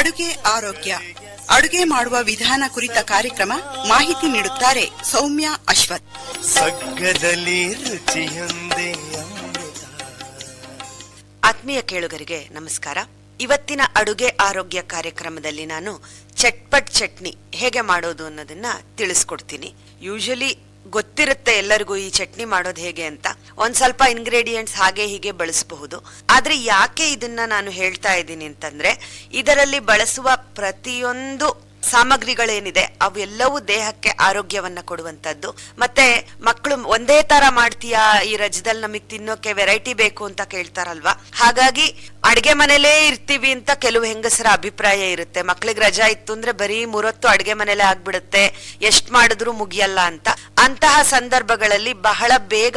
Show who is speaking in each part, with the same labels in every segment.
Speaker 1: ಅಡುಗೆ ಆರೋಗ್ಯ ಅಡುಗೆ ಮಾಡುವ ವಿಧಾನ ಕುರಿತ ಕಾರ್ಯಕ್ರಮ ಮಾಹಿತಿ ನೀಡುತ್ತಾರೆ ಸೌಮ್ಯ ಅಶ್ವಥ್
Speaker 2: ಸಗ್ಗದಲ್ಲಿ ರುಚಿಯೊಂದೇ
Speaker 3: ಆತ್ಮೀಯ ಕೇಳುಗರಿಗೆ ನಮಸ್ಕಾರ ಇವತ್ತಿನ ಅಡುಗೆ ಆರೋಗ್ಯ ಕಾರ್ಯಕ್ರಮದಲ್ಲಿ ನಾನು ಚಟ್ಪಟ್ ಚಟ್ನಿ ಹೇಗೆ ಮಾಡೋದು ಅನ್ನೋದನ್ನ ತಿಳಿಸ್ಕೊಡ್ತೀನಿ ಯೂಶಲಿ ಗೊತ್ತಿರುತ್ತೆ ಎಲ್ಲರಿಗೂ ಈ ಚಟ್ನಿ ಮಾಡೋದು ಹೇಗೆ ಅಂತ ಒಂದ್ ಸ್ವಲ್ಪ ಇಂಗ್ರೀಡಿಯೆಂಟ್ಸ್ ಹಾಗೆ ಹೀಗೆ ಬಳಸಬಹುದು ಆದ್ರೆ ಯಾಕೆ ಇದನ್ನ ನಾನು ಹೇಳ್ತಾ ಇದ್ದೀನಿ ಅಂತಂದ್ರೆ ಇದರಲ್ಲಿ ಬಳಸುವ ಪ್ರತಿಯೊಂದು ಸಾಮಗ್ರಿಗಳೇನಿದೆ ಅವೆಲ್ಲವೂ ದೇಹಕ್ಕೆ ಆರೋಗ್ಯವನ್ನ ಕೊಡುವಂತದ್ದು ಮತ್ತೆ ಮಕ್ಕಳು ಒಂದೇ ತರ ಮಾಡ್ತೀಯಾ ಈ ರಜದಲ್ಲಿ ನಮಗ್ ತಿನ್ನೋಕೆ ವೆರೈಟಿ ಬೇಕು ಅಂತ ಕೇಳ್ತಾರಲ್ವಾ ಹಾಗಾಗಿ ಅಡ್ಗೆ ಮನೇಲೇ ಇರ್ತೀವಿ ಅಂತ ಕೆಲವು ಹೆಂಗಸರ ಅಭಿಪ್ರಾಯ ಇರುತ್ತೆ ಮಕ್ಳಿಗೆ ರಜಾ ಇತ್ತು ಅಂದ್ರೆ ಬರೀ ಮೂರೊತ್ತು ಅಡ್ಗೆ ಮನೇಲೆ ಆಗ್ಬಿಡುತ್ತೆ ಎಷ್ಟ್ ಮಾಡಿದ್ರು ಮುಗಿಯಲ್ಲ ಅಂತ ಅಂತಹ ಸಂದರ್ಭಗಳಲ್ಲಿ ಬಹಳ ಬೇಗ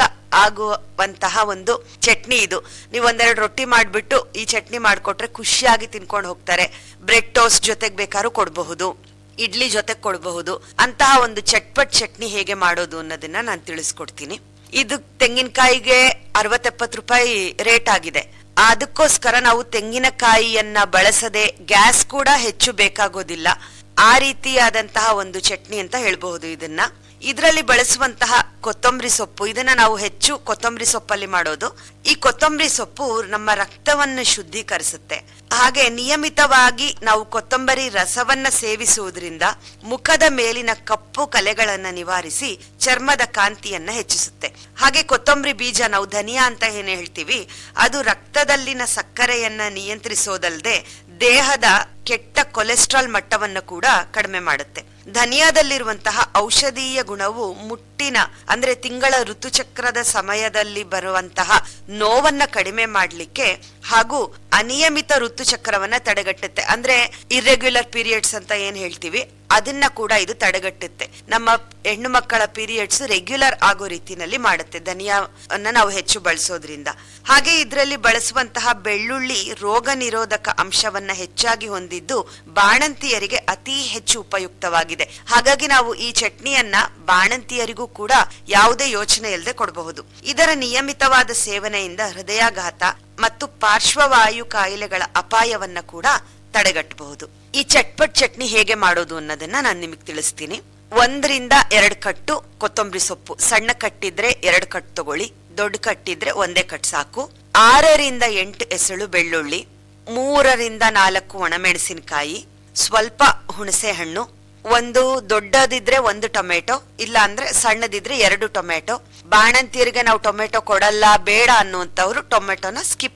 Speaker 3: ಆಗುವಂತಹ ಒಂದು ಚಟ್ನಿ ಇದು ನೀವು ಒಂದೆರಡು ರೊಟ್ಟಿ ಮಾಡ್ಬಿಟ್ಟು ಈ ಚಟ್ನಿ ಮಾಡ್ಕೊಟ್ರೆ ಖುಷಿಯಾಗಿ ತಿನ್ಕೊಂಡು ಹೋಗ್ತಾರೆ ಬ್ರೆಡ್ ಟೋಸ್ಟ್ ಜೊತೆಗೆ ಬೇಕಾದ್ರೂ ಕೊಡಬಹುದು ಇಡ್ಲಿ ಜೊತೆಗೆ ಕೊಡಬಹುದು ಅಂತಹ ಒಂದು ಚಟ್ಪಟ್ ಚಟ್ನಿ ಹೇಗೆ ಮಾಡೋದು ಅನ್ನೋದನ್ನ ನಾನು ತಿಳಿಸ್ಕೊಡ್ತೀನಿ ಇದು ತೆಂಗಿನಕಾಯಿಗೆ ಅರವತ್ತೆಪ್ಪತ್ತು ರೂಪಾಯಿ ರೇಟ್ ಆಗಿದೆ ಅದಕ್ಕೋಸ್ಕರ ನಾವು ತೆಂಗಿನಕಾಯಿಯನ್ನ ಬಳಸದೆ ಗ್ಯಾಸ್ ಕೂಡ ಹೆಚ್ಚು ಬೇಕಾಗೋದಿಲ್ಲ ಆ ರೀತಿಯಾದಂತಹ ಒಂದು ಚಟ್ನಿ ಅಂತ ಹೇಳ್ಬಹುದು ಇದನ್ನ ಇದರಲ್ಲಿ ಬಳಸುವಂತಹ ಕೊತ್ತಂಬರಿ ಸೊಪ್ಪು ಇದನ್ನ ನಾವು ಹೆಚ್ಚು ಕೊತ್ತಂಬರಿ ಸೊಪ್ಪಲ್ಲಿ ಮಾಡೋದು ಈ ಕೊತ್ತಂಬರಿ ಸೊಪ್ಪು ನಮ್ಮ ರಕ್ತವನ್ನು ಶುದ್ಧೀಕರಿಸುತ್ತೆ ಹಾಗೆ ನಿಯಮಿತವಾಗಿ ನಾವು ಕೊತ್ತಂಬರಿ ರಸವನ್ನ ಸೇವಿಸುವುದರಿಂದ ಮುಖದ ಮೇಲಿನ ಕಪ್ಪು ಕಲೆಗಳನ್ನ ನಿವಾರಿಸಿ ಚರ್ಮದ ಕಾಂತಿಯನ್ನ ಹೆಚ್ಚಿಸುತ್ತೆ ಹಾಗೆ ಕೊತ್ತಂಬರಿ ಬೀಜ ನಾವು ಧನಿಯಾ ಅಂತ ಏನ್ ಹೇಳ್ತೀವಿ ಅದು ರಕ್ತದಲ್ಲಿನ ಸಕ್ಕರೆಯನ್ನ ನಿಯಂತ್ರಿಸೋದಲ್ಲದೆ ದೇಹದ ಕೆಟ್ಟ ಕೊಲೆಸ್ಟ್ರಾಲ್ ಮಟ್ಟವನ್ನು ಕೂಡ ಕಡಿಮೆ ಮಾಡುತ್ತೆ ಧನಿಯಾದಲ್ಲಿರುವಂತಹ ಔಷಧೀಯ ಗುಣವು ಮುಟ್ಟಿನ ಅಂದ್ರೆ ತಿಂಗಳ ಋತುಚಕ್ರದ ಸಮಯದಲ್ಲಿ ಬರುವಂತಹ ನೋವನ್ನ ಕಡಿಮೆ ಮಾಡ್ಲಿಕ್ಕೆ ಹಾಗೂ ಅನಿಯಮಿತ ಋತುಚಕ್ರವನ್ನ ತಡೆಗಟ್ಟುತ್ತೆ ಅಂದ್ರೆ ಇರ್ರೆಗ್ಯುಲರ್ ಪೀರಿಯಡ್ಸ್ ಅಂತ ಏನ್ ಹೇಳ್ತೀವಿ ಅದನ್ನ ಕೂಡ ಇದು ತಡೆಗಟ್ಟುತ್ತೆ ನಮ್ಮ ಹೆಣ್ಣು ಮಕ್ಕಳ ಪೀರಿಯಡ್ಸ್ ರೆಗ್ಯುಲರ್ ಆಗೋ ರೀತಿನಲ್ಲಿ ಮಾಡುತ್ತೆ ಧನಿಯಾವನ್ನ ನಾವು ಹೆಚ್ಚು ಬಳಸೋದ್ರಿಂದ ಹಾಗೆ ಇದರಲ್ಲಿ ಬಳಸುವಂತಹ ಬೆಳ್ಳುಳ್ಳಿ ರೋಗ ನಿರೋಧಕ ಅಂಶವನ್ನ ಹೆಚ್ಚಾಗಿ ಹೊಂದಿದ್ದು ಬಾಣಂತಿಯರಿಗೆ ಅತಿ ಹೆಚ್ಚು ಉಪಯುಕ್ತವಾಗಿದೆ ಹಾಗಾಗಿ ನಾವು ಈ ಚಟ್ನಿಯನ್ನ ಬಾಣಂತಿಯರಿಗೂ ಕೂಡ ಯಾವುದೇ ಯೋಚನೆ ಇಲ್ಲದೆ ಕೊಡಬಹುದು ಇದರ ನಿಯಮಿತವಾದ ಸೇವನೆಯಿಂದ ಹೃದಯಾಘಾತ ಮತ್ತು ಪಾರ್ಶ್ವವಾಯು ಕಾಯಿಲೆಗಳ ಅಪಾಯವನ್ನ ಕೂಡ ತಡೆಗಟ್ಟಬಹುದು ಈ ಚಟ್ಪಟ್ ಚಟ್ನಿ ಹೇಗೆ ಮಾಡೋದು ಅನ್ನೋದನ್ನ ನಾನು ನಿಮಗೆ ತಿಳಿಸ್ತೀನಿ ಒಂದರಿಂದ ಎರಡು ಕಟ್ಟು ಕೊತ್ತಂಬರಿ ಸೊಪ್ಪು ಸಣ್ಣ ಕಟ್ಟಿದ್ರೆ ಎರಡು ಕಟ್ ತಗೊಳ್ಳಿ ದೊಡ್ಡ ಕಟ್ಟಿದ್ರೆ ಒಂದೇ ಕಟ್ ಸಾಕು ಆರರಿಂದ ಎಂಟು ಎಸಳು ಬೆಳ್ಳುಳ್ಳಿ ಮೂರರಿಂದ ನಾಲ್ಕು ಒಣಮೆಣಸಿನಕಾಯಿ ಸ್ವಲ್ಪ ಹುಣಸೆ ಹಣ್ಣು ಒಂದು ದೊಡ್ಡದಿದ್ರೆ ಒಂದು ಟೊಮೆಟೊ ಇಲ್ಲ ಅಂದ್ರೆ ಸಣ್ಣದಿದ್ರೆ ಎರಡು ಟೊಮೆಟೊ ಬಾಣಂತಿಯರಿಗೆ ನಾವು ಟೊಮೆಟೊ ಕೊಡಲ್ಲ ಬೇಡ ಅನ್ನುವಂಥವ್ರು ಟೊಮೆಟೊನ ಸ್ಕಿಪ್